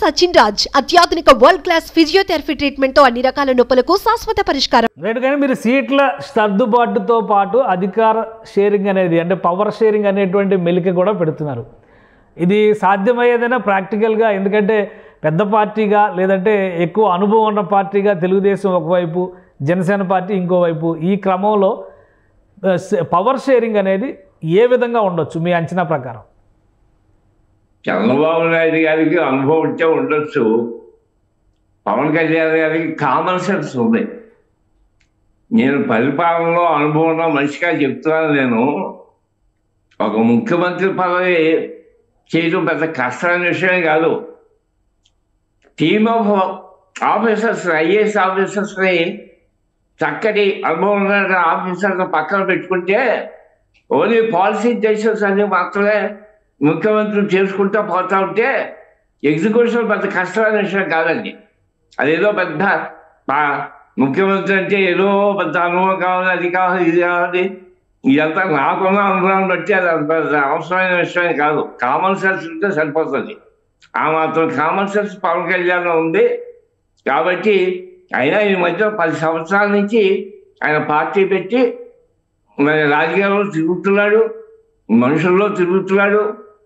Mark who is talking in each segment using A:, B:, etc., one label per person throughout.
A: సచిన్ రాజ్ అత్యాధునిక world class physiotherapy treatment తో అన్ని రకాల నొప్పులకు శాశ్వత పరిష్కారం
B: రైట్ కానీ మీరు సీట్ల సర్దుబాటుతో పాటు అధికార షేరింగ్ అనేది అంటే పవర్ షేరింగ్ అనేటువంటి మెలిక కూడా పెడుతున్నారు ఇది సాధ్యమయ్యేదైనా ప్రాక్టికల్గా ఎందుకంటే పెద్ద పార్టీగా లేదంటే ఎక్కువ అనుభవం ఉన్న పార్టీగా తెలుగుదేశం ఒకవైపు జనసేన పార్టీ ఇంకోవైపు ఈ క్రమంలో ఆ, స- పవర్ షేరింగ్ అనేది ఏ విధంగా ఉండొచ్చు మీ అంచనా ప్రకారం
C: చంద్రబాబు నాయుడు గారికి అనుభవం ఉంటే ఉండొచ్చు పవన్ కళ్యాణ్ గారికి కామన్ సెన్స్ ఉంది నేను పరిపాలనలో అనుభవం ఉన్న మనిషిగా చెప్తున్నాను నేను ఒక ముఖ్యమంత్రి పదవి చేయడం పెద్ద కష్టమైన విషయం కాదు టీమ్ ఆఫ్ ఆఫీసర్స్ ఐఏఎస్ ఆఫీసర్స్ని చక్కటి అనుభవం ఉన్న ఆఫీసర్స్ పక్కన పెట్టుకుంటే ఓన్లీ పాలసీ డెసిషన్స్ అన్ని మాత్రమే ముఖ్యమంత్రి చేసుకుంటూ పోతా ఉంటే ఎగ్జిక్యూషన్ పెద్ద కష్టమైన విషయం కాదండి అదేదో పెద్ద పా- ముఖ్యమంత్రి అంటే ఏదో పెద్ద అనుభవం కావాలి అది కావాలి ఇది కావాలి ఇదంతా నాకున్న అనుభవాన్ని బట్టి అది అంత పెద్ద అవసరమైన విషయం కాదు కామన్ సెన్స్ ఉంటే సరిపోతుంది ఆ మాత్రం కామన్ సెన్స్ పవన్ కళ్యాణ్ ఉంది కాబట్టి అయినా ఈ మధ్య పది సంవత్సరాల నుంచి ఆయన పార్టీ పెట్టి మరి రాజకీయాల్లో తిరుగుతున్నాడు మనుషుల్లో తిరుగుతున్నాడు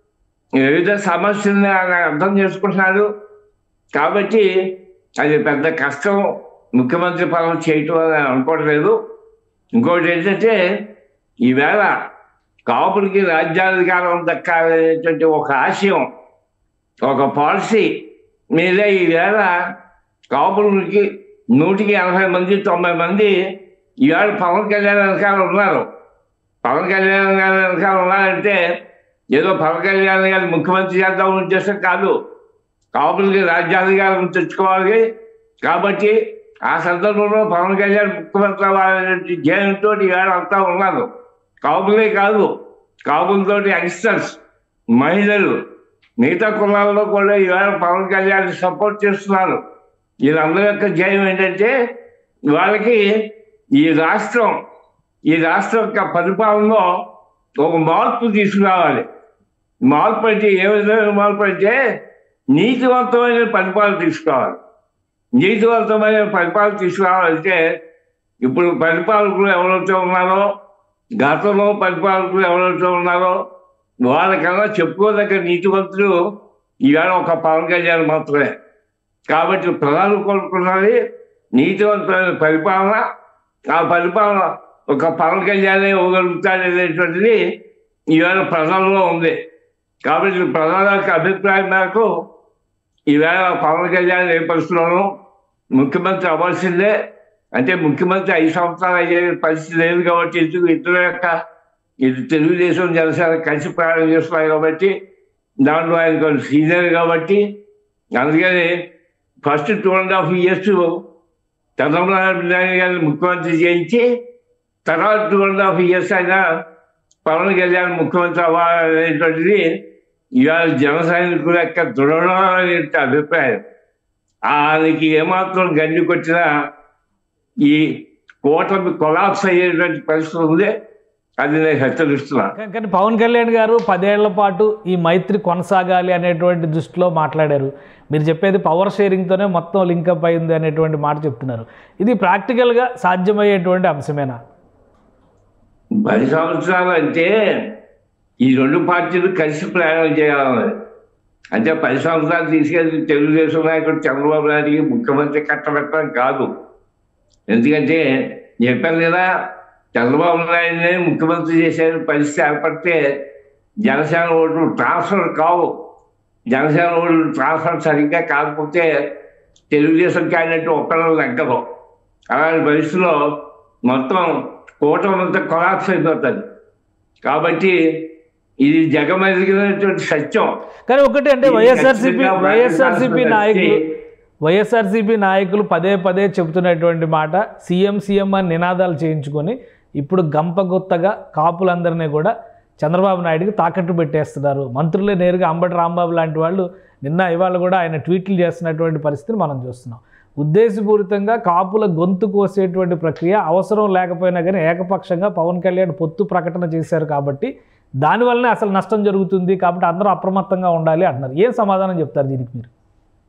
C: వివిధ సమస్యల్ని ఆయన అర్థం చేసుకుంటున్నాడు కాబట్టి అది పెద్ద కష్టం ముఖ్యమంత్రి పదవి చేయటం అని నేను అనుకోవట్లేదు ఇంకోటి ఏంటంటే ఈవేళ కాపులకి రాజ్యాధికారం దక్కాలనేటువంటి ఒక ఆశయం ఒక పాలసీ మీద ఈవేళ కాపులకి నూటికి ఎనభై మంది తొంభై మంది ఈవేళ పవన్ కళ్యాణ్ వెనకాల ఉన్నారు పవన్ కళ్యాణ్ గారి వెనకాల ఉన్నారంటే ఏదో పవన్ కళ్యాణ్ గారి ముఖ్యమంత్రి చేద్దాం ఉద్దేశం కాదు కాపులకి రాజ్యాధికారం తెచ్చుకోవాలి కాబట్టి ఆ సందర్భంలో పవన్ కళ్యాణ్ ముఖ్యమంత్రి అవ్వాలనే ధ్యేయంతో ఈవేళ అంతా ఉన్నారు కాపులే కాదు కాపులతోటి యంగ్స్టర్స్ మహిళలు మిగతా కులాల్లో కూడా ఈవేళ పవన్ కళ్యాణ్ సపోర్ట్ చేస్తున్నారు వీళ్ళందరి యొక్క ధ్యేయం ఏంటంటే వాళ్ళకి ఈ రాష్ట్రం ఈ రాష్ట్రం యొక్క పరిపాలనలో ఒక మార్పు తీసుకురావాలి మార్పు అంటే ఏ విధమైన మార్పు అంటే నీతివంతమైన పరిపాలన తీసుకురావాలి నీతివంతమైన పరిపాలన తీసుకురావాలంటే ఇప్పుడు పరిపాలకులు ఎవరైతే ఉన్నారో గతంలో పరిపాలకులు ఎవరైతే ఉన్నారో వాళ్ళకన్నా చెప్పుకోదగ్గ నీతివంతులు ఈవేళ ఒక పవన్ కళ్యాణ్ మాత్రమే కాబట్టి ప్రధాని కోరుకున్నది నీతివంతమైన పరిపాలన ఆ పరిపాలన ఒక పవన్ కళ్యాణ్ ఇవ్వగలుగుతాడు అనేటువంటిది ఈవేళ ప్రజల్లో ఉంది కాబట్టి ప్రజల యొక్క అభిప్రాయం మేరకు ఈవేళ పవన్ కళ్యాణ్ ఏ పరిస్థితుల్లోనూ ముఖ్యమంత్రి అవ్వాల్సిందే అంటే ముఖ్యమంత్రి ఐదు సంవత్సరాలు అయ్యే పరిస్థితి లేదు కాబట్టి ఇద్దరు ఇద్దరు యొక్క ఇది తెలుగుదేశం జనసేన కలిసి ప్రయాణం చేస్తున్నాయి కాబట్టి దాంట్లో ఆయన కొంచెం సీనియర్ కాబట్టి అందుకని first two and half years Chandrababu Naidu గారిని ముఖ్యమంత్రి చేయించి తర్వాత టూ అండ్ హాఫ్ ఇయర్స్ అయినా పవన్ కళ్యాణ్ ముఖ్యమంత్రి అవ్వాలనేటువంటిది ఇవాళ జన సైనికుల యొక్క దృఢమైన అభిప్రాయం ఆయనకి ఏమాత్రం గండి కొట్టినా ఈ కూటమి కొలాప్స్ అయ్యేటువంటి పరిస్థితి ఉంది అది నేను హెచ్చరిస్తున్నా
B: కా- కానీ పవన్ కళ్యాణ్ గారు పదేళ్ల పాటు ఈ మైత్రి కొనసాగాలి అనేటువంటి దృష్టిలో మాట్లాడారు మీరు చెప్పేది పవర్ షేరింగ్తోనే మొత్తం లింకప్ అయింది అనేటువంటి మాట చెప్తున్నారు ఇది ప్రాక్టికల్గా సాధ్యమయ్యేటువంటి అంశమేనా
C: పది సంవత్సరాలు అంటే ఈ రెండు పార్టీలు కలిసి ప్రయాణం చేయాలి అంటే పది సంవత్సరాలు తీసుకెళ్ళి తెలుగుదేశం నాయకుడు చంద్రబాబు నాయుడికి ముఖ్యమంత్రి కట్టబెట్టడం కాదు ఎందుకంటే చెప్పాను కదా చంద్రబాబు నాయుడిని ముఖ్యమంత్రి చేసే పరిస్థితి ఏర్పడితే జనసేన ఓట్లు ట్రాన్స్ఫర్ కావు జనసేన ఓట్లు ట్రాన్స్ఫర్ సరిగ్గా కాకపోతే తెలుగుదేశం క్యాండిడేట్ ఒక్కరు లెక్కదు అలాంటి పరిస్థితిలో మొత్తం కూటమి అంతా కొలాప్స్ అయిపోతుంది కాబట్టి ఇది జగమెదిగినటువంటి సత్యం
B: కానీ ఒకటి అంటే
C: ఇది
B: వైఎస్ఆర్సీపీ
C: ఖచ్చితంగా
B: వైఎస్ఆర్సీపీ
C: వైఎస్ఆర్సీపీ
B: నాయకులు వైఎస్ఆర్సీపీ నాయకులు పదే పదే చెబుతున్నటువంటి మాట సీఎం సీఎం అని నినాదాలు చేయించుకొని ఇప్పుడు గంపగుత్తగా కాపులందరినీ కూడా చంద్రబాబు నాయుడుకి తాకట్టు పెట్టేస్తున్నారు మంత్రులే నేరుగా అంబటి రాంబాబు లాంటి వాళ్ళు నిన్న ఇవాళ కూడా ఆయన ట్వీట్లు చేస్తున్నటువంటి పరిస్థితిని మనం చూస్తున్నాం ఉద్దేశపూరితంగా కాపుల గొంతు కోసేటువంటి ప్రక్రియ అవసరం లేకపోయినా కానీ ఏకపక్షంగా పవన్ కళ్యాణ్ పొత్తు ప్రకటన చేశారు కాబట్టి దానివల్లనే అసలు నష్టం జరుగుతుంది కాబట్టి అందరూ అప్రమత్తంగా ఉండాలి అంటున్నారు ఏం సమాధానం చెప్తారు దీనికి మీరు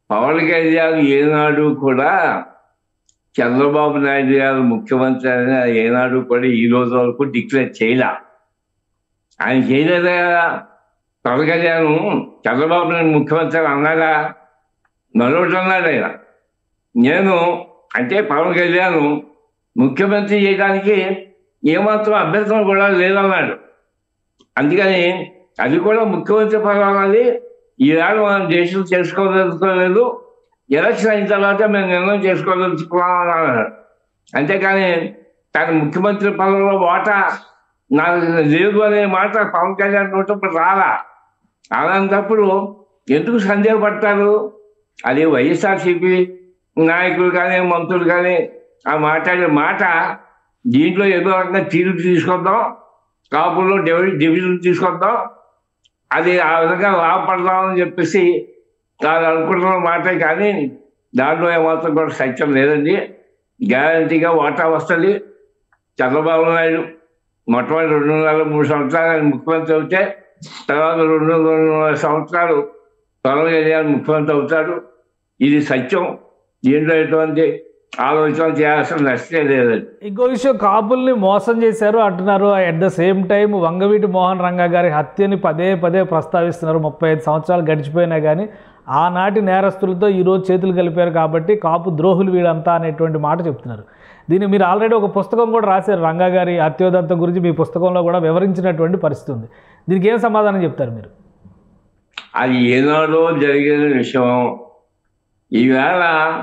C: పవన్ కళ్యాణ్ ఏనాడు కూడా చంద్రబాబు నాయుడు గారు ముఖ్యమంత్రి అని ఏనాడు కూడా ఈ రోజు వరకు డిక్లేర్ చేయలే ఆయన చేయలేదా పవన్ కళ్యాణ్ చంద్రబాబు నాయుడు ముఖ్యమంత్రి అని అన్నాడా మరొకటి అన్నాడు ఆయన నేను అంటే పవన్ కళ్యాణ్ ముఖ్యమంత్రి చేయడానికి ఏమాత్రం అభ్యర్థన కూడా లేదన్నాడు అందుకని అది కూడా ముఖ్యమంత్రి పదవి ఈవేళ మనం దేశం చేసుకోదలుచుకోలేదు ఎలక్షన్ అయిన తర్వాత మేము నిర్ణయం చేసుకోదలుచుకున్నాం అన్నాడు అంతేకాని తన ముఖ్యమంత్రి పదవిలో వాటా నాకు లేదు అనే మాట పవన్ కళ్యాణ్ నోటప్పుడు రాలా అలాంటప్పుడు ఎందుకు సందేహపడతారు అది వైఎస్ఆర్సీపీ నాయకులు కానీ మంత్రులు కానీ ఆ మాట్లాడే మాట దీంట్లో ఏదో రకంగా తీరు తీసుకొద్దాం కాపుల్లో డివి డివిజన్ తీసుకొద్దాం అది ఆ విధంగా లాభపడదామని చెప్పేసి వాళ్ళు అనుకుంటున్న మాటే కానీ దాంట్లో ఏమాత్రం కూడా సత్యం లేదండి గ్యారంటీగా వాటా వస్తుంది చంద్రబాబు నాయుడు మొట్టమొదటి రెండున్నర మూడు సంవత్సరాలు ఆయన ముఖ్యమంత్రి అవుతే తర్వాత రెండు రెండున్నర సంవత్సరాలు పవన్ కళ్యాణ్ ముఖ్యమంత్రి అవుతాడు ఇది సత్యం దీంట్లో ఎటువంటి ఆలోచన చేయాల్సిన నష్టమే లేదండి
B: ఇంకో విషయం కాపుల్ని మోసం చేశారు అంటున్నారు at the same time Vangaveeti Mohan Ranga గారి హత్యని పదే పదే ప్రస్తావిస్తున్నారు ముప్పై ఐదు సంవత్సరాలు గడిచిపోయినా కానీ ఆనాటి నేరస్తులతో ఈరోజు చేతులు కలిపారు కాబట్టి కాపు ద్రోహులు వీళ్ళంతా అనేటువంటి మాట చెప్తున్నారు దీన్ని మీరు ఆల్రెడీ ఒక పుస్తకం కూడా రాశారు రంగా గారి హత్యోదంతం గురించి మీ పుస్తకంలో కూడా వివరించినటువంటి పరిస్థితి ఉంది దీనికి ఏం సమాధానం చెప్తారు మీరు
C: అది ఏనాడో జరిగిన విషయం ఈవేళ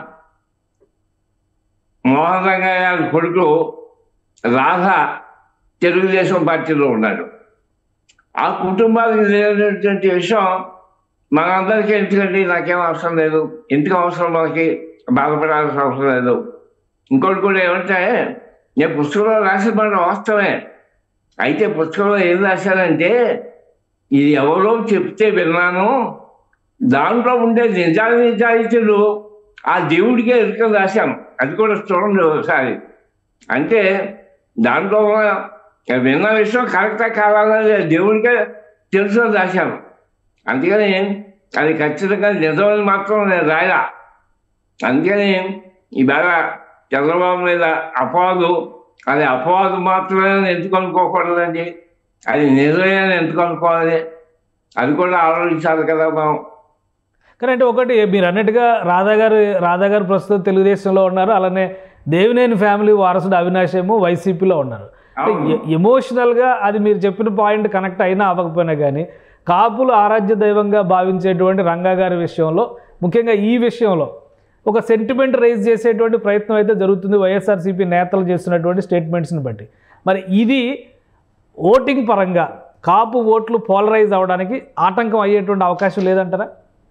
C: మోహన్ రంగయ్య గారి కొడుకు రాధ తెలుగుదేశం పార్టీలో ఉన్నాడు ఆ కుటుంబానికి లేనటువంటి విషయం మనందరికీ ఎందుకండి నాకేం అవసరం లేదు ఎందుకు అవసరం మనకి బాధపడాల్సిన అవసరం లేదు ఇంకోటి కూడా ఏమంటే నేను పుస్తకంలో రాసిన మాట వాస్తవమే అయితే పుస్తకంలో ఏం రాశానంటే ఇది ఎవరో చెప్తే విన్నాను దాంట్లో ఉండే నిజాలు నిజాయితీలు ఆ దేవుడికే ఎదుక రాశాను అది కూడా చూడండి ఒకసారి అంటే దాంట్లో ఉన్న విన్న విషయం కరెక్టా కావాలని దేవుడికే తెలుసు రాశాను అందుకని అది ఖచ్చితంగా నిజమని మాత్రం నేను రాయలా అందుకని ఇవాళ చంద్రబాబు మీద అపవాదు అది అపవాదు మాత్రమే అని ఎందుకు అనుకోకూడదండి అది నిజమే అని ఎందుకు అనుకోవాలి అది కూడా ఆలోచించాలి కదా మనం
B: కానీ అంటే ఒకటి మీరు అన్నట్టుగా రాధా గారు రాధా గారు ప్రస్తుతం తెలుగుదేశంలో ఉన్నారు అలానే దేవినేని ఫ్యామిలీ వారసుడు అవినాష్ ఏమో వైసీపీలో ఉన్నారు అంటే
C: అవును.
B: ఎ- ఎమోషనల్గా అది మీరు చెప్పిన పాయింట్ కనెక్ట్ అయినా అవ్వకపోయినా కానీ కాపులు ఆరాధ్య దైవంగా భావించేటువంటి రంగా గారి విషయంలో ముఖ్యంగా ఈ విషయంలో ఒక సెంటిమెంట్ రైజ్ చేసేటువంటి ప్రయత్నం అయితే జరుగుతుంది వైఎస్ఆర్సీపీ నేతలు చేస్తున్నటువంటి స్టేట్మెంట్స్ని బట్టి మరి ఇది ఓటింగ్ పరంగా కాపు ఓట్లు పోలరైజ్ అవడానికి ఆటంకం అయ్యేటువంటి అవకాశం లేదంటారా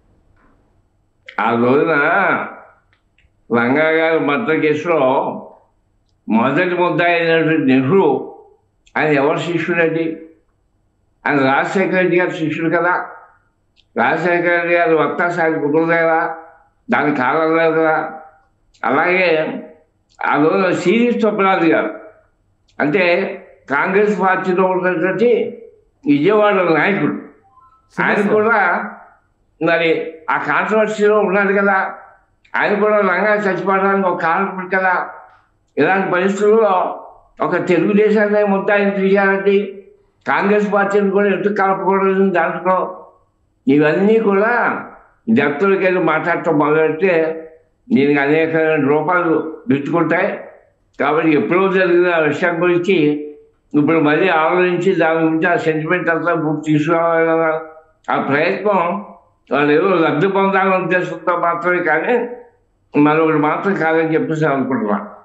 C: ఆ రోజున రంగా గారి మద్దతు కేసులో మొదటి ముద్ద అయినటువంటి నెహ్రూ ఆయన ఎవరు శిష్యుడండి ఆయన రాజశేఖర రెడ్డి గారి శిష్యుడు కదా రాజశేఖర రెడ్డి గారు వక్తాసారి కుటుంబం కదా దానికి కాలం లేదు కదా అలాగే ఆ రోజున సిరీస్ చొప్పరాజు గారు అంటే కాంగ్రెస్ పార్టీలో ఉన్నటువంటి విజయవాడ నాయకుడు ఆయన కూడా మరి ఆ కాంట్రవర్సీలో ఉన్నాడు కదా ఆయన కూడా రంగా చచ్చిపోవడానికి ఒక కారణం కదా ఇలాంటి పరిస్థితుల్లో ఒక తెలుగుదేశాన్ని ముద్దాయిని తీయాలండి కాంగ్రెస్ పార్టీని కూడా ఎందుకు కలపకూడదు దాంట్లో ఇవన్నీ కూడా దత్తులకి వెళ్ళి మాట్లాడటం మొదలెడితే దీనికి అనేక రూపాయలు పెట్టుకుంటాయి కాబట్టి ఎప్పుడో జరిగిన ఆ విషయం గురించి ఇప్పుడు మళ్ళీ ఆలోచించి దాని గురించి ఆ సెంటిమెంట్ అంతా బుక్ తీసుకురావాలి కదా ఆ ప్రయత్నం వాళ్ళు ఏదో లబ్ధి పొందాలనే ఉద్దేశంతో మాత్రమే కానీ మరొకటి మాత్రం కాదని చెప్పేసి అనుకుంటున్నాను